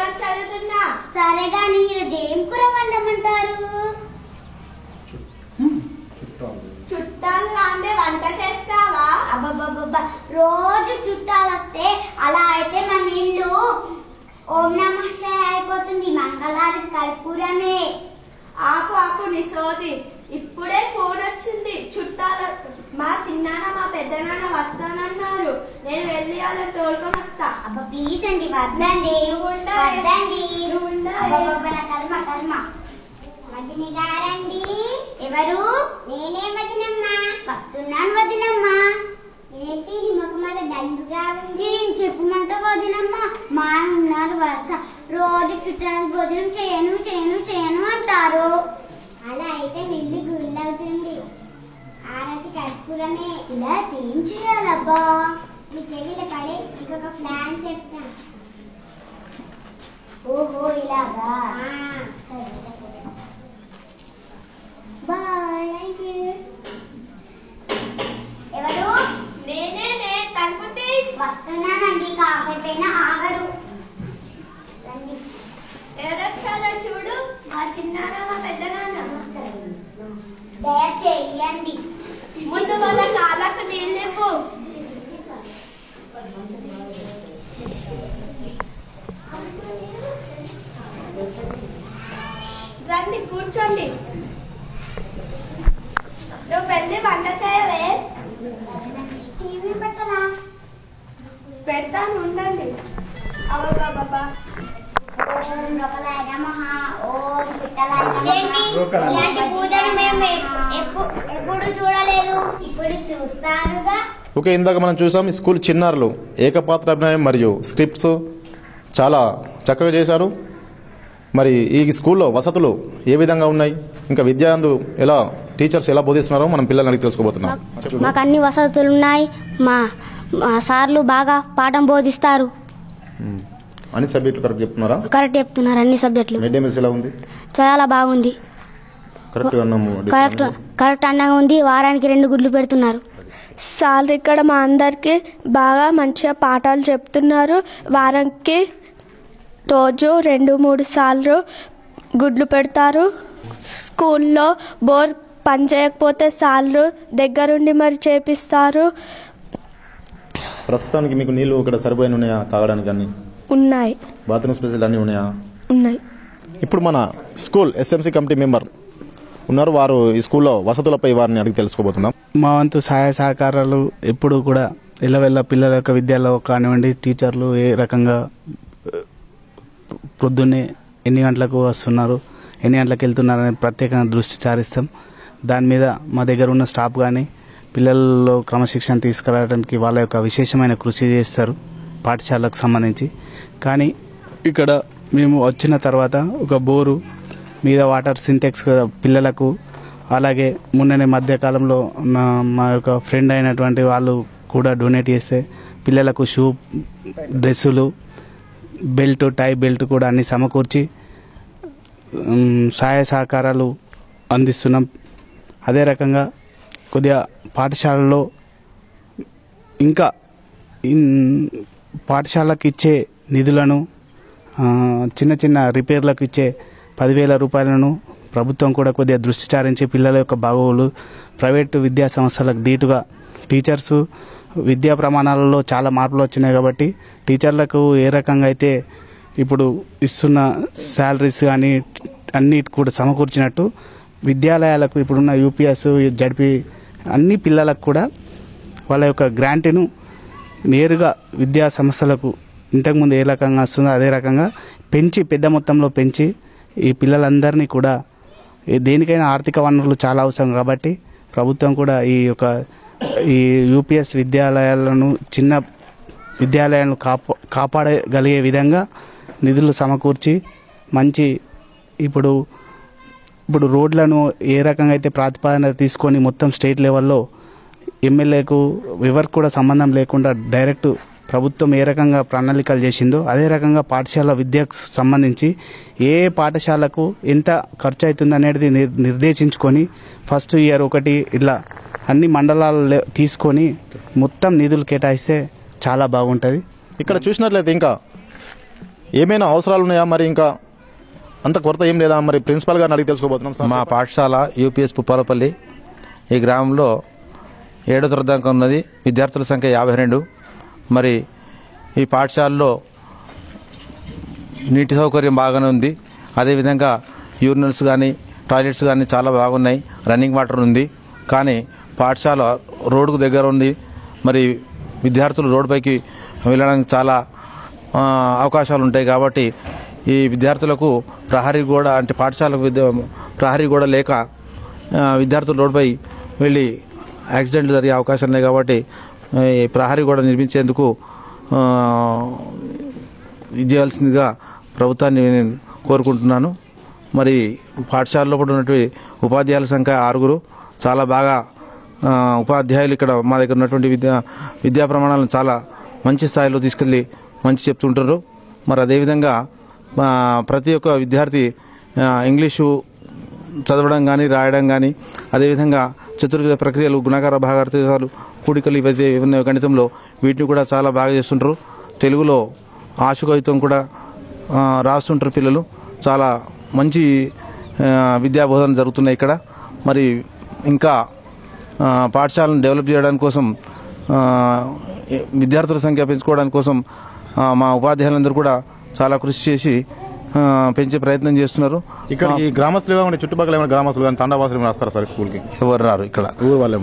వరకు చదువుతున్నా సరే గాని ఈరోజు ఏం కూర వండమంటారు చుట్టాలు రాందే వంట చేస్తావా అబ్బబ్బబ్బబ్బా రోజు చుట్టాలు వస్తే అలా అయితే మన ఇల్లు ఓం నమ శివాయ అయిపోతుంది మంగళవారం కర్పూరమే ఆకు ఆకు నీ సోది ఇప్పుడే ఫోన్ వచ్చింది చుట్టాల మా చిన్నాన్న మా పెద్దనాన్న వస్తానన్నారు నేను వెళ్ళి వాళ్ళని తోలుకొని వస్తా అబ్బా ప్లీజ్ అండి వద్దండి నువ్వు ఉండాలి. వద్దండి నువ్వు ఉండాలి. అబ్బబ్బబ్బా, నా కర్మ కర్మ వదిన గారండి ఎవరు నేనే వదినమ్మా వస్తున్నాను వదినమ్మా ఏంటి నీ ముఖమాల డంగుగా ఉంది ఏం చెప్పమంటే వదినమ్మా మా ఆయన ఉన్నారు వరుస రోజు చుట్టాలకు భోజనం చేయను చేయను చేయను అంటారు అలా అయితే మిల్లు గుళ్ళవుతుంది ఆరతి కర్పూరమే ఇలా ఏం చేయాలబ్బా మీ చెవిలో పడే ఇంకొక ప్లాన్ చెప్తా ఓహో ఇలాగా సరే సరే బాయ్ థ్యాంక్ యూ ఎవరు నేనే నే తలుపుతి వస్తున్నానండి కాఫీ పైన ఆగరు రండి ఎవరొచ్చారో చూడు మా చిన్నాన్న మా పెద్దనాన్న దయ చెయ్యండి ముందు వాళ్ళ కాళ్ళకు నీళ్ళు ఇవ్వు రండి కూర్చోండి నువ్వు వెళ్ళి వంట చేయవే టీవీ పెట్టరా పెడతాను ఉండండి అవ్వబాబా ఓం లోకలాయ నమః ఓం శుక్లాయ నమః ఏంటి? ఇలాంటి పూజలు మేము ఎప్పుడు ఎప్పుడు చూడలేదు ఇప్పుడు చూస్తారుగా ఓకే ఇందాక మనం చూసాం ఈ స్కూల్ చిన్నారులు ఏకపాత్ర అభినయం మరియు స్క్రిప్ట్స్ చాలా చక్కగా చేశారు మరి ఈ స్కూల్లో వసతులు ఏ విధంగా ఉన్నాయి ఇంకా విద్యాందు ఎలా టీచర్స్ ఎలా బోధిస్తున్నారో మనం పిల్లల్ని అడిగి తెలుసుకోబోతున్నాం మాకు అన్ని వసతులు ఉన్నాయి మా మా సార్లు బాగా పాఠం బోధిస్తారు మ్మ్. అన్ని సబ్జెక్టులు కరెక్ట్ చెప్తున్నారా కరెక్ట్ చెప్తున్నారు అన్ని సబ్జెక్టులు మిడ్ డే మీల్స్ ఎలా ఉంది చాలా బాగుంది కరెక్ట్ అన్నాము కరెక్ట్ కరెక్ట్ అండంగా ఉంది వారానికి రెండు గుడ్లు పెడుతున్నారు సార్ ఇక్కడ మా అందరికి బాగా మంచిగా పాఠాలు చెప్తున్నారు వారానికి రోజు రెండు మూడు సార్లు గుడ్లు పెడతారు స్కూల్లో బోర్ పని చేయకపోతే సార్లు దగ్గరుండి మరి చేపిస్తారు ప్రస్తుతానికి మీకు నీళ్లు ఇక్కడ సరిపోయిన ఉన్నాయా తాగడానికి అన్ని ఉన్నాయి బాత్రూమ్ స్పెషల్ అన్నీ ఉన్నాయా ఉన్నాయి ఇప్పుడు మన స్కూల్ ఎస్ఎంసీ కమిటీ మెంబర్ ఉన్నారు వారు ఈ స్కూల్లో వసతులపై వారిని అడిగి తెలుసుకోబోతున్నాం మా వంతు సహాయ సహకారాలు ఎప్పుడు కూడా ఇళ్ళవెళ్ళ పిల్లల యొక్క విద్యలో కానివ్వండి టీచర్లు ఏ రకంగా ఆ, పొద్దున్నే ఎన్ని గంటలకు వస్తున్నారు ఎన్ని గంటలకు వెళ్తున్నారు అనే ప్రత్యేకంగా దృష్టి సారిస్తాం దాని మీద మా దగ్గర ఉన్న స్టాఫ్ కానీ పిల్లల్లో క్రమశిక్షణ తీసుకురావడానికి వాళ్ళ యొక్క విశేషమైన కృషి చేస్తారు పాఠశాలకు సంబంధించి కానీ ఇక్కడ మేము వచ్చిన తర్వాత ఒక బోరు మీద వాటర్ సింటెక్స్ పిల్లలకు అలాగే మొన్ననే మధ్యకాలంలో నా మా యొక్క ఫ్రెండ్ అయినటువంటి వాళ్ళు కూడా డొనేట్ చేస్తే పిల్లలకు షూ డ్రెస్సులు బెల్ట్ టై బెల్ట్ కూడా అన్ని సమకూర్చి ఉమ్, సహాయ సహకారాలు అందిస్తున్నాం అదే రకంగా కొద్దిగా పాఠశాలలో ఇంకా ఇన్- పాఠశాలకు ఇచ్చే నిధులను ఆ, చిన్న చిన్న రిపేర్లకు ఇచ్చే పదివేల రూపాయలను ప్రభుత్వం కూడా కొద్దిగా దృష్టి సారించి పిల్లల యొక్క బాగోగులు ప్రైవేటు విద్యా సంస్థలకు ధీటుగా టీచర్సు విద్యా ప్రమాణాలలో చాలా మార్పులు వచ్చినాయి కాబట్టి టీచర్లకు ఏ రకంగా అయితే ఇప్పుడు ఇస్తున్న శాలరీస్ కానీ అన్ని కూడా సమకూర్చినట్టు విద్యాలయాలకు ఇప్పుడున్న యూపీఎస్ జడ్పీ అన్ని పిల్లలకు కూడా వాళ్ళ యొక్క గ్రాంట్ను నేరుగా విద్యా సంస్థలకు ఇంతకుముందు ఏ రకంగా వస్తుందో అదే రకంగా పెంచి పెద్ద మొత్తంలో పెంచి ఈ పిల్లలందరినీ కూడా ఈ దేనికైనా ఆర్థిక వనరులు చాలా అవసరం కాబట్టి ప్రభుత్వం కూడా ఈ యొక్క ఈ యూపీఎస్ విద్యాలయాలను చిన్న విద్యాలయాలను కాపా కాపాడగలిగే విధంగా నిధులు సమకూర్చి మంచి ఇప్పుడు ఇప్పుడు రోడ్లను ఏ రకంగా అయితే ప్రతిపాదన తీసుకొని మొత్తం స్టేట్ లెవెల్లో ఎమ్మెల్యేకు ఎవరికి కూడా సంబంధం లేకుండా డైరెక్ట్ ప్రభుత్వం ఏ రకంగా ప్రణాళికలు చేసిందో అదే రకంగా పాఠశాల విద్యకు సంబంధించి ఏ పాఠశాలకు ఎంత ఖర్చు అవుతుంది అనేది నిర్- నిర్దేశించుకొని ఫస్ట్ ఇయర్ ఒకటి ఇట్లా అన్ని మండలాలు తీసుకొని మొత్తం నిధులు కేటాయిస్తే చాలా బాగుంటుంది ఇక్కడ చూసినట్లయితే ఇంకా ఏమైనా అవసరాలు ఉన్నాయా మరి ఇంకా అంత కొరత ఏం లేదా మరి ప్రిన్సిపాల్ గారిని అడిగి తెలుసుకోబోతున్నాం సార్ మా పాఠశాల యూపీఎస్ పుప్పాలపల్లి ఈ గ్రామంలో ఏడో తరగతి దాకా ఉన్నది విద్యార్థుల సంఖ్య యాభై రెండు మరి ఈ పాఠశాలలో నీటి సౌకర్యం బాగానే ఉంది అదేవిధంగా యూరినల్స్ కానీ టాయిలెట్స్ కానీ చాలా బాగున్నాయి రన్నింగ్ వాటర్ ఉంది కానీ పాఠశాల రోడ్డుకు దగ్గర ఉంది మరి విద్యార్థులు రోడ్డుపైకి వెళ్ళడానికి చాలా ఆ, అవకాశాలు ఉంటాయి కాబట్టి ఈ విద్యార్థులకు ప్రహరీ గోడ అంటే పాఠశాలకు విద్య ప్రహరీ గోడ లేక ఆ, విద్యార్థులు రోడ్డుపై వెళ్ళి యాక్సిడెంట్ జరిగే అవకాశాలు ఉన్నాయి కాబట్టి ఆ, ఈ ప్రహరీ గోడ నిర్మించేందుకు ఆ, ఇది చేయాల్సిందిగా ప్రభుత్వాన్ని నేను కోరుకుంటున్నాను మరి పాఠశాలలో కూడా ఉన్నటువంటి ఉపాధ్యాయుల సంఖ్య ఆరుగురు చాలా బాగా ఆ, ఉపాధ్యాయులు ఇక్కడ మా దగ్గర ఉన్నటువంటి విద్యా విద్యా ప్రమాణాలను చాలా మంచి స్థాయిలో తీసుకెళ్ళి మంచి చెప్తుంటారు మరి అదేవిధంగా మా ప్రతి ఒక్క విద్యార్థి ఆ, ఇంగ్లీషు చదవడం కానీ రాయడం కానీ అదేవిధంగా చతుర్విధ ప్రక్రియలు గుణకార భాగార్థాలు కూడికలు ఇవైతే ఉన్నాయో గణితంలో వీటిని కూడా చాలా బాగా చేస్తుంటారు తెలుగులో ఆశుకవిత్వం కూడా ఆ, రాస్తుంటారు పిల్లలు చాలా మంచి ఆ, విద్యా బోధన జరుగుతున్నాయి ఇక్కడ మరి ఇంకా ఆ, పాఠశాలను డెవలప్ చేయడానికి కోసం ఆ, విద్యార్థుల సంఖ్య పెంచుకోవడానికి కోసం ఆ, మా ఉపాధ్యాయులందరూ కూడా చాలా కృషి చేసి ఆ, పెంచే ప్రయత్నం చేస్తున్నారు ఇక్కడ ఈ గ్రామస్తులు ఏమైనా చుట్టుపక్కల ఏమైనా గ్రామస్తులు కానీ తండావాసులు ఏమైనా వస్తారా సార్ స్కూల్కి ఎవరు రారు ఇక్కడ ఊరు వాళ్ళే